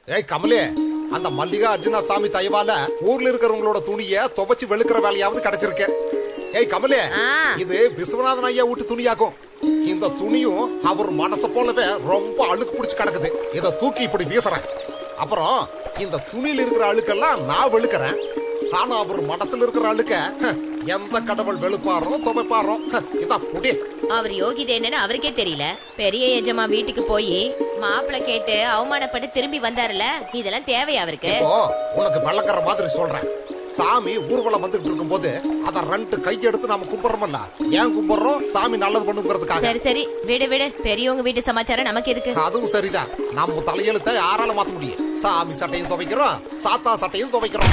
ஏய் கமலே அந்த மல்லிகா அர்ஜுனா சாமி தயவால ஊர்ல இருக்கிறவங்களோட துணிய துவைச்சு வெளுக்கிற வேலையாவது கிடைச்சிருக்கேன் ஏய் கமலே ஆ. இது விஸ்வநாதன் ஐயா வீட்டு துணியாகும் இந்த துணியும் அவர் மனச போலவே ரொம்ப அழுக்கு பிடிச்சு கிடக்குது இத தூக்கி இப்படி வீசுறேன் அப்புறம் இந்த துணியில இருக்கிற அழுக்கெல்லாம் நான் வெளுக்கிறேன் ஆனா அவர் மனசுல இருக்கிற அழுக்க ஹ, எந்த கடவுள் வெளுப்பாரோ துவைப்பாரோ ஹ, இதான் புடி அவர் யோகிதை என்னன்னு அவருக்கே தெரியல பெரிய எஜமா வீட்டுக்கு போய் மாப்பிளை கேட்டு அவமானப்பட்டு திரும்பி வந்தாருல இதெல்லாம் தேவையா அவருக்கு இப்போ உனக்கு வெள்ளக்கார மாதிரி சொல்றேன் சாமி ஊர்வலம் வந்துட்டு இருக்கும்போது அத ரெண்டு கையெடுத்து நாம கும்பிடுறோம்ல ஏன் கும்பிடுறோம் சாமி நல்லது பண்ணுங்கிறதுக்காக சரி சரி விடு விடு பெரியவங்க வீட்டு சமாச்சாரம் நமக்கு எதுக்கு அதுவும் சரிதான் நம்ம தலையெழுத்த யாரால மாத்த முடியும் சாமி சட்டையும் துவைக்கிறோம் சாத்தா சட்டையும் துவைக்கிறோம்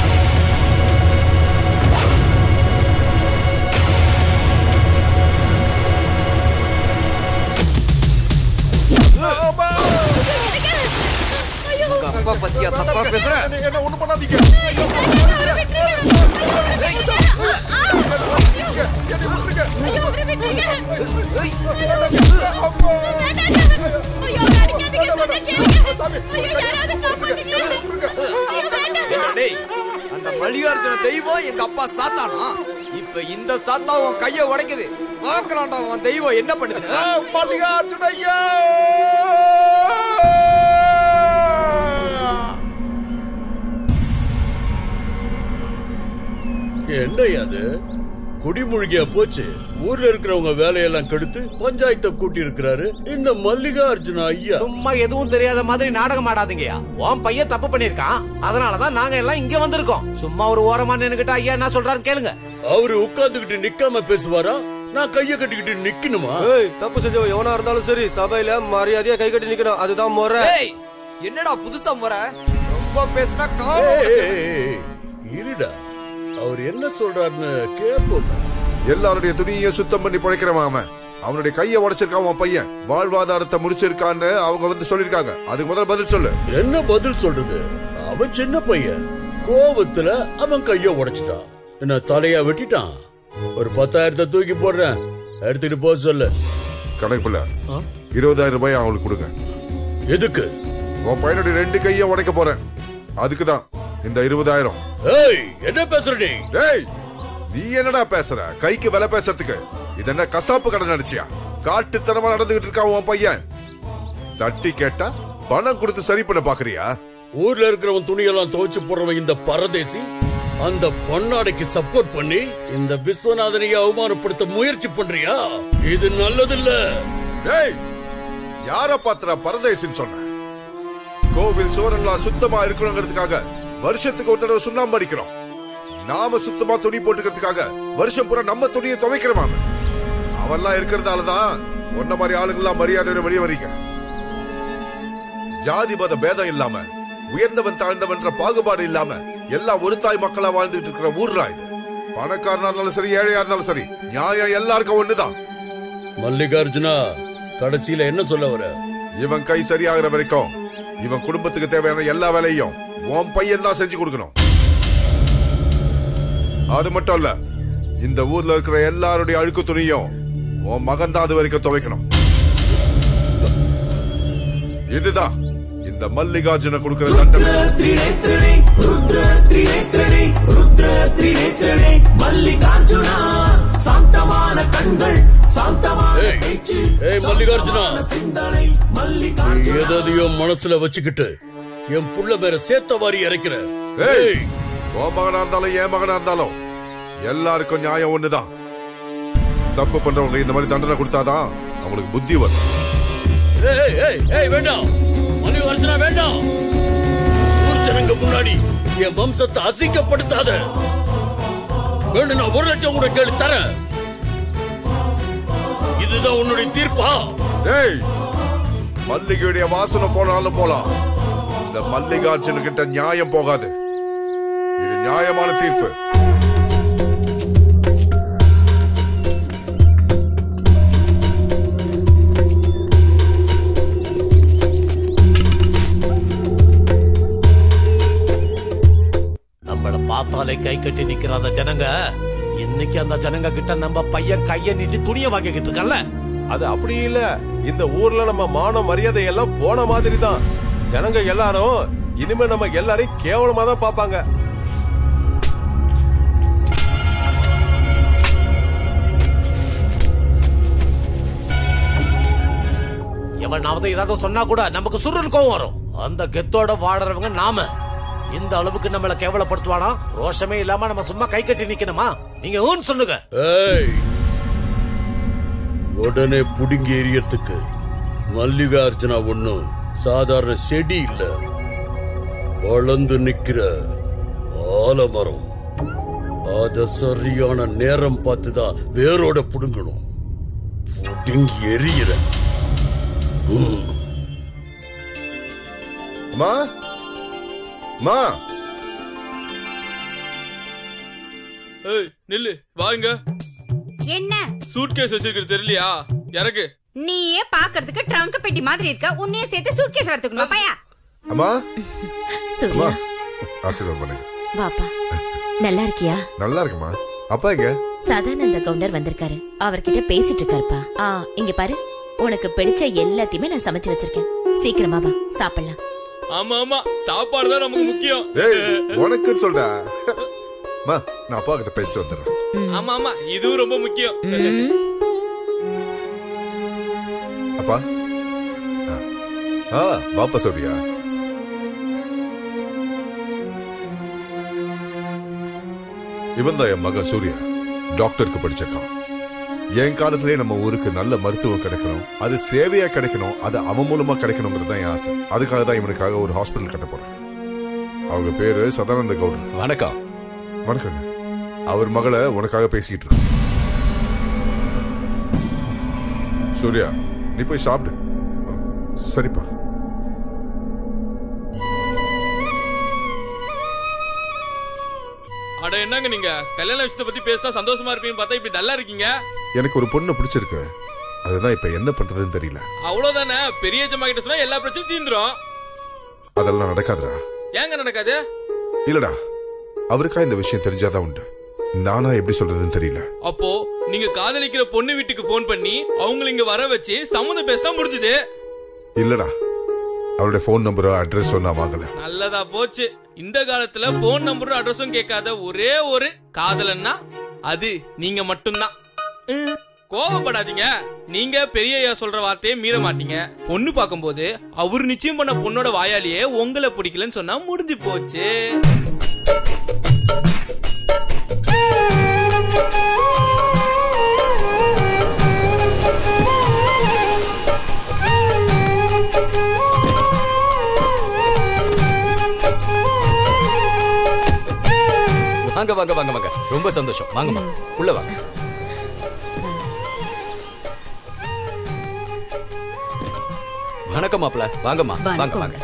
உங்க அப்பா பத்தியா தப்பா பேசுற என்ன- என்ன ஒண்ணு பண்ணாதீங்க ஐயோ, என்னை விட்டுருங்க. அம்மா. சாமி, என்னை விட்டுருங்க. ஏண்டா டேய் அந்த மல்லிகார்ஜுன தெய்வம் எங்க அப்பா சாத்தானா இப்ப இந்த சாத்தா உன் கைய உடைக்குது பாக்கலாம்டா உன் தெய்வம் என்ன பண்ணுது ஆ, மல்லிகார்ஜுன ஐயா என்னய்யா அது குடிமூழ்கியா போச்சு ஊர்ல இருக்கிறவங்க வேலையெல்லாம் கெடுத்து பஞ்சாயத்தை கூட்டி இருக்கிறாரு இந்த மல்லிகா அர்ஜுனா ஐயா சும்மா எதுவும் தெரியாத மாதிரி நாடகம் ஆடாதீங்கயா உன் பையன் தப்பு பண்ணிருக்கான் அதனாலதான் நாங்க எல்லாம் இங்க வந்திருக்கோம் சும்மா ஒரு ஓரமா நின்னுகிட்டு ஐயா என்ன சொல்றாருன்னு கேளுங்க அவரு உட்கார்ந்துகிட்டு நிக்காம பேசுவாரா நான் கைய கட்டிக்கிட்டு நிக்கணுமா ஏய் தப்பு செஞ்சவன் எவனா இருந்தாலும் சரி சபையில மரியாதையா கை கட்டி நிக்கணும் அதுதான் முறை ஏய் என்னடா புதுசா முறை ரொம்ப பேசினா ஏய், காலம் ஏய், ஏய், இருடா அவர் என்ன சொல்றாருன்னு கேப்போம் எல்லாருடைய துணியையும் சுத்தம் பண்ணி பிழைக்கிறவன் அவன் அவனுடைய கையை உடைச்சிருக்கான் உன் பையன் வாழ்வாதாரத்தை முடிச்சிருக்கான்னு அவங்க வந்து சொல்லிருக்காங்க அதுக்கு முதல்ல பதில் சொல்லு என்ன பதில் சொல்றது அவன் சின்ன பையன் கோவத்துல அவன் கைய உடைச்சிட்டான் என்ன தலையா வெட்டிட்டான் ஒரு பத்தாயிரத்தை தூக்கி போடுறேன் எடுத்துட்டு போக சொல்லு கணக்குல இருபதாயிரம் ரூபாய் அவங்களுக்கு கொடுங்க எதுக்கு உன் பையனுடைய ரெண்டு கையை உடைக்க போறேன் அதுக்குதான் இந்த இருபதாயிரம் ஏய் என்ன பேசுற நீ டேய் நீ என்னடா பேசுற கைக்கு விலை பேசுறதுக்கு இது என்ன கசாப்பு கடை நடிச்சியா காட்டுத்தனமா நடந்துகிட்டு இருக்கான் உன் பையன் தட்டி கேட்டா பணம் கொடுத்து சரி பண்ண பாக்குறியா ஊர்ல இருக்கிறவன் துணியெல்லாம் துவைச்சு போடுறவன் இந்த பரதேசி அந்த பொன்னாடைக்கு சப்போர்ட் பண்ணி இந்த விஸ்வநாதனைய அவமானப்படுத்த முயற்சி பண்றியா இது நல்லதில்ல டேய் யார பாத்திர பரதேசின்னு சொன்ன கோவில் சுவரெல்லாம் சுத்தமா இருக்கணுங்கிறதுக்காக வருஷத்துக்கு ஒரு தடவை சுண்ணாம்பு அடிக்கிறோம் நாம சுத்தமா துணி போட்டுக்கிறதுக்காக வருஷம் பூரா நம்ம துணியை துவைக்கிறோம் அவன்லாம் இருக்கிறதாலதான் உன்ன மாதிரி ஆளுங்கெல்லாம் மரியாதையோட வெளியே வரீங்க ஜாதி மத பேதம் இல்லாம உயர்ந்தவன் தாழ்ந்தவன்ற பாகுபாடு இல்லாம எல்லாம் ஒரு தாய் மக்களா வாழ்ந்துட்டு இருக்கிற ஊர்ரா இது பணக்காரனா இருந்தாலும் சரி ஏழையா இருந்தாலும் சரி நியாயம் எல்லாருக்கும் ஒண்ணுதான் மல்லிகார்ஜுனா கடைசியில என்ன சொல்ல வர இவன் கை சரியாகிற வரைக்கும் இவன் குடும்பத்துக்கு தேவையான எல்லா வேலையும் உன் பையன் தான் செஞ்சு கொடுக்கணும் அது மட்டும் இல்ல இந்த ஊர்ல இருக்கிற எல்லாருடைய அழுக்கு துணியும் உன் மகன் தான் அது வரைக்கும் துவைக்கணும் இதுதான் இந்த மல்லிகார்ஜுன கொடுக்கிற தண்டனை ஏய், ஏய் மல்லிகார்ஜுனா நீ எதையோ மனசுல வச்சுக்கிட்டு என் புள்ள மேல சேத்த வாரி இறைக்கிற ஏய் ஏய் உன் மகனா இருந்தாலும் என் மகனா இருந்தாலும் எல்லாருக்கும் நியாயம் ஒண்ணுதான் தப்பு பண்றவங்க இந்த மாதிரி தண்டனை கொடுத்தாதான் அவங்களுக்கு புத்தி வரும் ஏய் ஏய் ஏய் வேண்டாம் மல்லிகார்ஜுனா வேண்டாம் ஊர் ஜனங்க முன்னாடி என் வம்சத்தை அசிங்கப்படுத்தாத வேணும் நான் ஒரு லட்சம் கூட கேள்வி தரேன் இதுதான் உன்னுடைய தீர்ப்பா டேய் மல்லிகையுடைய வாசனை போனாலும் போலாம் இந்த மல்லிகார்ஜுன கிட்ட நியாயம் போகாது இது நியாயமான தீர்ப்பு நம்மள பார்த்தாலே கை கட்டி நிக்கிற அந்த ஜனங்க இன்னைக்கு அந்த ஜனங்க கிட்ட நம்ம பையன் கைய நீட்டி துணிய வாங்கிக்கிட்டு இருக்கல அது அப்படி இல்ல இந்த ஊர்ல நம்ம மான மரியாதை எல்லாம் போன மாதிரி தான் ஜனங்க எல்லாரும் இனிமே நம்ம எல்லாரையும் கேவலமா தான் பாப்பாங்க எவனாவது ஏதாவது சொன்னா கூட நமக்கு சுருள் கோவம் வரும் அந்த கெத்தோட வாடுறவங்க நாம இந்த அளவுக்கு நம்மள கேவலப்படுத்துவானா ரோஷமே இல்லாம நம்ம சும்மா கை கட்டி நிக்கணுமா நீங்க ஊன்னு சொல்லுங்க ஏய் உடனே புடுங்கி எறியறதுக்கு மல்லிகார்ஜுனா ஒண்ணும் சாதாரண செடி இல்ல வளர்ந்து நிக்கிற ஆலமரம் அத சரியான நேரம் பார்த்துதான் வேரோட புடுங்கணும் புடுங்கி எறியிற மா மா ஏய் நில்லு வாங்க என்ன சூட்கேஸ் வச்சிருக்கிறது தெரியலையா இறக்கு நீயே பாக்குறதுக்கு ட்ரங்க் பெட்டி மாதிரி இருக்க உன்னையே சேர்த்து சூட்கேஸ் வரதுக்குமா பையா அம்மா சூர்யா ஆசீர்வாதம் பண்ணுங்க வாப்பா நல்லா இருக்கியா நல்லா இருக்குமா அப்பா எங்க சதானந்த கவுண்டர் வந்திருக்காரு அவர்கிட்ட பேசிட்டு இருக்காருப்பா ஆ இங்க பாரு உனக்கு பிடிச்ச எல்லாத்தையுமே நான் சமைச்சு வச்சிருக்கேன் சீக்கிரமா வா சாப்பிடலாம் ஆமா ஆமா சாப்பாடு தான் நமக்கு முக்கியம் ஏய் உனக்குன்னு சொல்டா மா நான் அப்பா கிட்ட பேசிட்டு வந்துடுறேன் ஆமா ஆமா இதுவும் ரொம்ப முக்கியம் ம், அப்பா ஆ. ஆ வாப்பா சொல்றியா இவன் தான் என் மகன் சூர்யா டாக்டருக்கு படிச்சிருக்கான் என் காலத்திலே நம்ம ஊருக்கு நல்ல மருத்துவம் கிடைக்கணும் அது சேவையா கிடைக்கணும் அது அவன் மூலமா கிடைக்கணுங்கிறது தான் என் ஆசை அதுக்காக தான் இவனுக்காக ஒரு ஹாஸ்பிட்டல் கட்ட போறேன் அவங்க பேரு சதானந்த கவுடர் வணக்கம் வணக்கங்க அவர் மகளை உனக்காக பேசிக்கிட்டு இருக்க சூர்யா நீ போய் சாப்பிடு சரிப்பா அட என்னங்க நீங்க கல்யாண விஷயத்தை பத்தி பேசினா சந்தோஷமா இருப்பீங்கன்னு பார்த்தா இப்படி நல்லா இருக்கீங்க எனக்கு ஒரு பொண்ணு பிடிச்சிருக்கு அதுதான் இப்ப என்ன பண்றதுன்னு தெரியல அவ்வளவுதானே பெரிய ஜம்மா கிட்ட சொன்னா எல்லா பிரச்சனையும் தீந்துரும் அதெல்லாம் நடக்காதுடா ஏங்க நடக்காது இல்லடா அவருக்கா இந்த விஷயம் தெரிஞ்சாதான் உண்டு நானா எப்படி சொல்றதுன்னு தெரியல அப்போ நீங்க காதலிக்கிற பொண்ணு வீட்டுக்கு போன் பண்ணி அவங்கள இங்க வர வச்சு சம்மந்தம் பேசினா முடிஞ்சுது இல்லடா அவருடைய ஃபோன் நம்பரோ அட்ரஸோ நான் வாங்கல நல்லதா போச்சு இந்த காலத்துல போன் நம்பரும் அட்ரஸும் கேட்காத ஒரே ஒரு காதலன்னா அது நீங்க மட்டும்தான் ம், கோவப்படாதீங்க நீங்க பெரிய ஐயா சொல்ற வார்த்தையை மீற மாட்டீங்க பொண்ணு பார்க்கும்போது அவர் நிச்சயம் பண்ண பொண்ணோட வாயாலேயே உங்களை பிடிக்கலன்னு சொன்னா முடிஞ்சு போச்சு வாங்க வாங்க வாங்க வாங்க ரொம்ப சந்தோஷம் வாங்கம்மா உள்ள வாங்க வணக்கம் மாப்பிள வாங்கம்மா வாங்க வணக்கம். வாங்க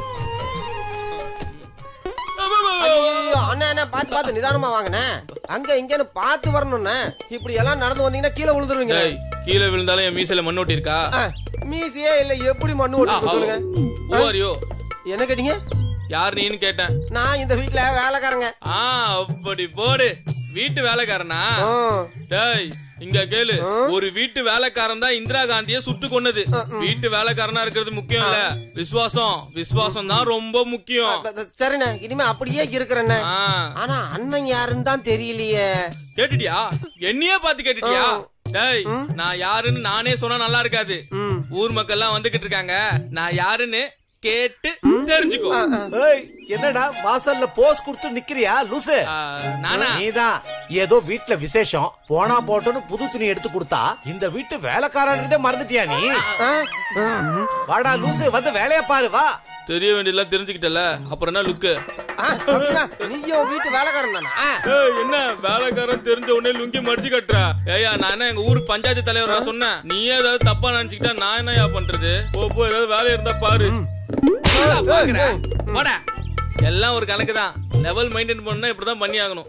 ஐயோ அண்ணா அண்ணா பாத்து பாத்து நிதானமா வாங்கண்ணே அங்க இங்கன்னு பாத்து வரணும்ண்ணே இப்படி எல்லாம் நடந்து வந்தீங்கன்னா கீழே விழுந்துருவீங்க டேய், கீழே விழுந்தாலும் என் மீசையில மண்ணு ஓட்டி இருக்கா மீசியே இல்ல எப்படி மண்ணு ஓட்டு சொல்லுங்க ஓரிയോ என்ன கேட்டீங்க யார் நீன்னு கேட்டேன் நான் இந்த வீட்ல வேலைக்காரங்க ஆ அப்படி போடு வீட்டு வேலைக்காரனா ஆ. டேய் இங்க கேளு ஒரு வீட்டு வேலைக்காரன் தான் இந்திரா காந்திய சுட்டு கொன்னது வீட்டு வேலைக்காரனா இருக்கிறது முக்கியம் இல்ல விசுவாசம் விசுவாசம் தான் ரொம்ப முக்கியம் த- த- சரிண்ணே இனிமே அப்படியே இருக்கிறேண்ணே ஆ, ஆனா அண்ணன் யாருன்னு தான் தெரியலையே கேட்டுட்டியா என்னையே பார்த்து கேட்டுட்டியா டேய் நான் யாருன்னு நானே சொன்னா நல்லா இருக்காது ஊர் மக்கள் எல்லாம் வந்துகிட்டு இருக்காங்க நான் யாருன்னு கேட்டு தெரிஞ்சுக்கோ ஏய் என்னடா வாசல்ல போஸ் கொடுத்து நிக்கிறியா லூசு ஆ, நானா நீதான் ஏதோ வீட்ல விசேஷம் போனா போட்டோன்னு புது துணி எடுத்து கொடுத்தா இந்த வீட்டு வேலைக்காரன்றதே மறந்துட்டியா நீ ஆ? ஆ. வாடா லூசு வந்து வேலைய பாரு வா தெரிய வேண்டியதெல்லாம் தெரிஞ்சுக்கிட்டல அப்புறம் என்ன லுக்கு ஆ, அப்படின்னா நீயும் வீட்டு வேலைக்காரன் தானா ஏய், என்ன வேலைக்காரன் தெரிஞ்ச உடனே லுங்கி மடிச்சு கட்டுற ஏயா நான் என்ன எங்க ஊருக்கு பஞ்சாயத்து தலைவரா சொன்னேன் நீயே ஏதாவது தப்பா நினைச்சுக்கிட்டா நான் என்னயா பண்றது போ போ ஏதாவது வேலை இருந்தா பாரு என்னடா பாக்குற? வாடா. எல்லாம் ஒரு கணக்கு தான் லெவல் மெயின்டைன் பண்ணா இப்படிதான் பண்ணி ஆகணும்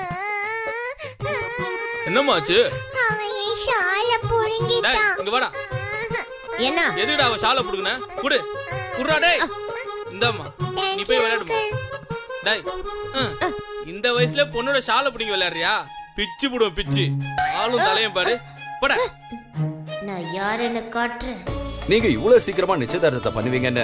என்னமாச்சு அவன் என் ஷால டேய் புடுங்கிட்டான் இங்க வாடா என்ன எதுடா அவ ஷால புடுங்கன குடு குடுறா டேய் இந்தாம்மா நீ போய் விளையாடுமா டேய் ம். இந்த வயசுல பொண்ணோட ஷால பிடிங்க விளையாடுறியா பிச்சு புடுவோம் பிச்சு ஆளும் தலையும் பாரு பட நான் யாருன்னு காட்டுறேன் நீங்க இவ்வளவு சீக்கிரமா நிச்சயதார்த்தத்தை பண்ணுவீங்கன்னு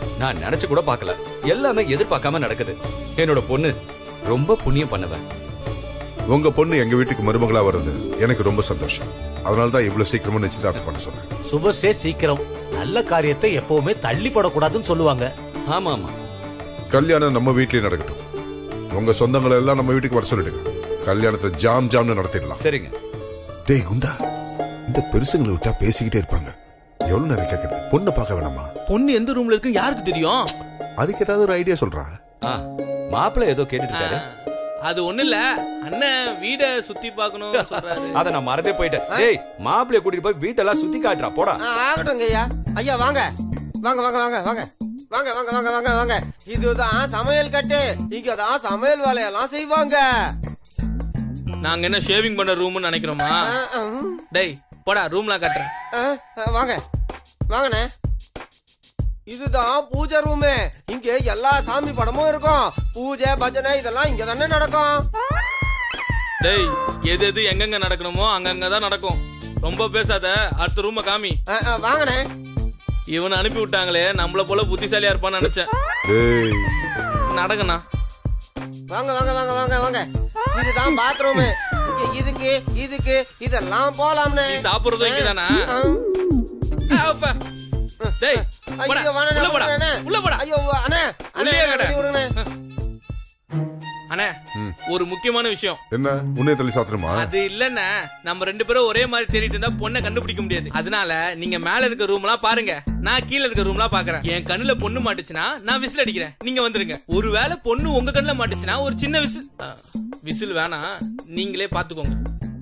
நான் நினைச்சு கூட பார்க்கல எல்லாமே எதிர்பார்க்காம நடக்குது என்னோட பொண்ணு ரொம்ப புண்ணியம் பண்ணவன் உங்க பொண்ணு எங்க வீட்டுக்கு மருமகளா வர்றது எனக்கு ரொம்ப சந்தோஷம் அதனால தான் இவ்வளவு சீக்கிரமா நிச்சயதார்த்தம் பண்ண சொன்னேன் சுபசே சீக்கிரம் நல்ல காரியத்தை எப்பவுமே தள்ளி போடக்கூடாதுன்னு சொல்லுவாங்க ஆமா ஆமா கல்யாணம் நம்ம வீட்லயே நடக்கட்டும் உங்க சொந்தங்களை எல்லாம் நம்ம வீட்டுக்கு வர சொல்லிடுங்க கல்யாணத்தை ஜாம் ஜாம்னு நடத்திடலாம் சரிங்க டேய் குண்டா இந்த பெருசுங்களை விட்டா பேசிக்கிட்டே இருப்பாங்க எவ்வளவு நேரம் கேட்கறது பொண்ணை பார்க்க வேணாமா பொண்ணு எந்த ரூம்ல இருக்கு யாருக்கு தெரியும் அதுக்கு ஏதாவது ஒரு ஐடியா சொல்றா ஆ மாப்பிள்ளை ஏதோ கேட்டுட்டு இருக்காரு அது ஒண்ணு இல்ல அண்ணன் வீட சுத்தி பார்க்கணும் சொல்றாரு அத நான் மறந்தே போயிட்டேன் டேய் மாப்பிள்ளைய கூட்டிட்டு போய் வீட்டெல்லாம் சுத்தி காட்டுறா போடா ஆ, ஆகட்டும்ங்க ஐயா ஐயா வாங்க வாங்க வாங்க வாங்க வாங்க வாங்க வாங்க வாங்க வாங்க வாங்க இதுதான் சமையல் கட்டு இங்க தான் சமையல் வேலையெல்லாம் செய்வாங்க நாங்க என்ன ஷேவிங் பண்ண ரூம்னு நினைக்கிறோமா ஆ, ஆ, டேய் போடா ரூம்லாம் காட்டுறேன் ஆ, ஆ, வாங்க வாங்கண்ணே இதுதான் பூஜை ரூமு இங்க எல்லா சாமி படமும் இருக்கும் பூஜை பஜனை இதெல்லாம் இங்க தானே நடக்கும் டேய் எது எது எங்கெங்க நடக்கணுமோ அங்கங்க தான் நடக்கும் ரொம்ப பேசாத அடுத்த ரூம காமி ஆ, ஆ, வாங்கண்ணே இவனை அனுப்பி விட்டாங்களே நம்மள போல புத்திசாலியா இருப்பான்னு நினைச்சேன் டேய் நடக்கண்ணா வாங்க வாங்க வாங்க வாங்க வாங்க இதுதான் பாத்ரூம் இதுக்கு இதுக்கு இதெல்லாம் போலாம்னே நீ சாப்பிடுறதும் இங்கதானா? ஆ. அப்பா. டேய் போடா, ஐயோ, வேணாண்ணே, உள்ள போடா வேணாண்ணே. உள்ள போடா ஐயோ அண்ணே அண்ணே உள்ளே கடை. வெளிய விடுங்கண்ணே. அண்ணே ஒரு முக்கியமான விஷயம் என்ன உன்னை தள்ளி சாத்திரமா அது இல்லன்னா நம்ம ரெண்டு பேரும் ஒரே மாதிரி தேடிட்டு இருந்தா பொண்ணை கண்டுபிடிக்க முடியாது அதனால நீங்க மேல இருக்க ரூம்லாம் பாருங்க நான் கீழ இருக்க ரூம்லாம் பாக்குறேன் என் கண்ணுல பொண்ணு மாட்டுச்சுன்னா நான் விசில் அடிக்கிறேன் நீங்க வந்துருங்க ஒருவேளை பொண்ணு உங்க கண்ணுல மாட்டுச்சுன்னா ஒரு சின்ன விசில் ஆ, விசில் வேணாம் நீங்களே பாத்துக்கோங்க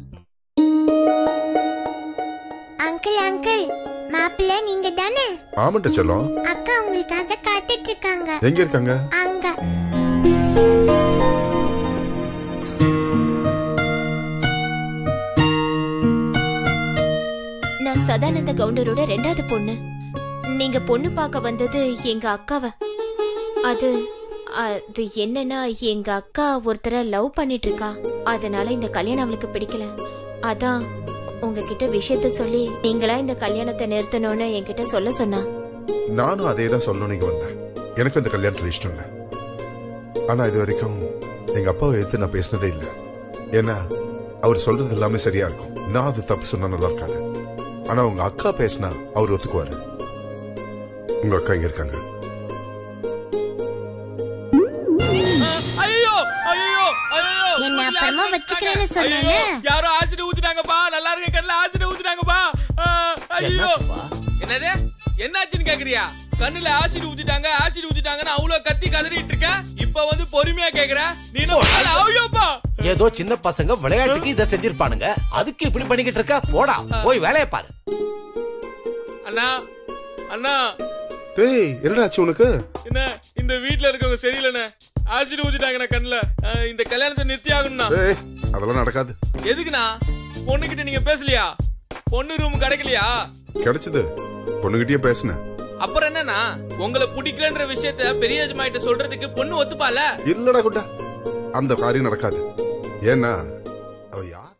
அங்கிள் அங்கிள் மாப்பிள்ள நீங்க தானே ஆமாட்ட செல்லம் அக்கா உங்களுக்காக காத்துட்டு இருக்காங்க எங்க இருக்காங்க அங்க நான் சதானந்த கவுண்டரோட ரெண்டாவது பொண்ணு நீங்க பொண்ணு பார்க்க வந்தது எங்க அக்காவ அது அது என்னன்னா எங்க அக்கா ஒருத்தரை லவ் பண்ணிட்டு இருக்கா அதனால இந்த கல்யாணம் அவளுக்கு பிடிக்கல அதான் உங்ககிட்ட விஷயத்த சொல்லி நீங்களா இந்த கல்யாணத்தை நிறுத்தணும்னு என்கிட்ட சொல்ல சொன்னா நானும் அதே தான் சொல்லணும் நீங்க வந்தேன் எனக்கும் இந்த கல்யாணத்துல இஷ்டம் இல்லை ஆனா இது வரைக்கும் எங்க அப்பாவை எடுத்து நான் பேசினதே இல்லை ஏன்னா அவர் சொல்றது எல்லாமே சரியா இருக்கும் நான் அது தப்பு சொன்னா நல்லா இருக்காது ஆனா உங்க அக்கா பேசினா அவர் ஒத்துக்குவாரு உங்க அக்கா இங்க இருக்காங்க ஐயோ ஐயோ ஐயோ என்ன அப்புறமா வச்சுக்கிறேன்னு சொன்னேன்ல. யாரோ ஆசிட் ஊத்திட்டாங்கப்பா நல்லா இருக்க கண்ணுல ஆசிட் ஊத்திட்டாங்கப்பா ஆ, ஐயோ என்னாச்சுப்பா? என்னது என்னாச்சுன்னு கேக்குறியா கண்ணுல ஆசிட் ஊத்திட்டாங்க ஆசிட் ஊத்திட்டாங்கன்னு அவ்வளவு கத்தி கதறிட்டு இருக்க இப்ப வந்து பொறுமையா கேக்குற நீ என்ன ஐயோப்பா ஏதோ சின்ன பசங்க விளையாட்டுக்கு இதை செஞ்சிருப்பானுங்க அதுக்கு இப்படி பண்ணிக்கிட்டு இருக்க போடா போய் வேலையை பாரு அண்ணா அண்ணா டேய் என்னடாச்சு உனக்கு என்ன இந்த வீட்ல இருக்கவங்க சரியில்லைண்ணே ஆசிட் ஊத்திட்டாங்கண்ணா கண்ணுல ஆ, இந்த கல்யாணத்தை நிறுத்தி ஆகணும்ண்ணா ஏய் அதெல்லாம் நடக்காது எதுக்குண்ணா பொண்ணுகிட்ட நீங்க பேசலையா பொண்ணு ரூம் கிடைக்கலையா கிடைச்சது பொண்ணுகிட்டயே பேசினேன் அப்புறம் என்னன்னா உங்களை பிடிக்கலன்ற விஷயத்த பெரிய எஜமாயிட்ட சொல்றதுக்கு பொண்ணு ஒத்துப்பால இல்லடா குட்டா அந்த காரியம் நடக்காது ஏன்னா அவ யார்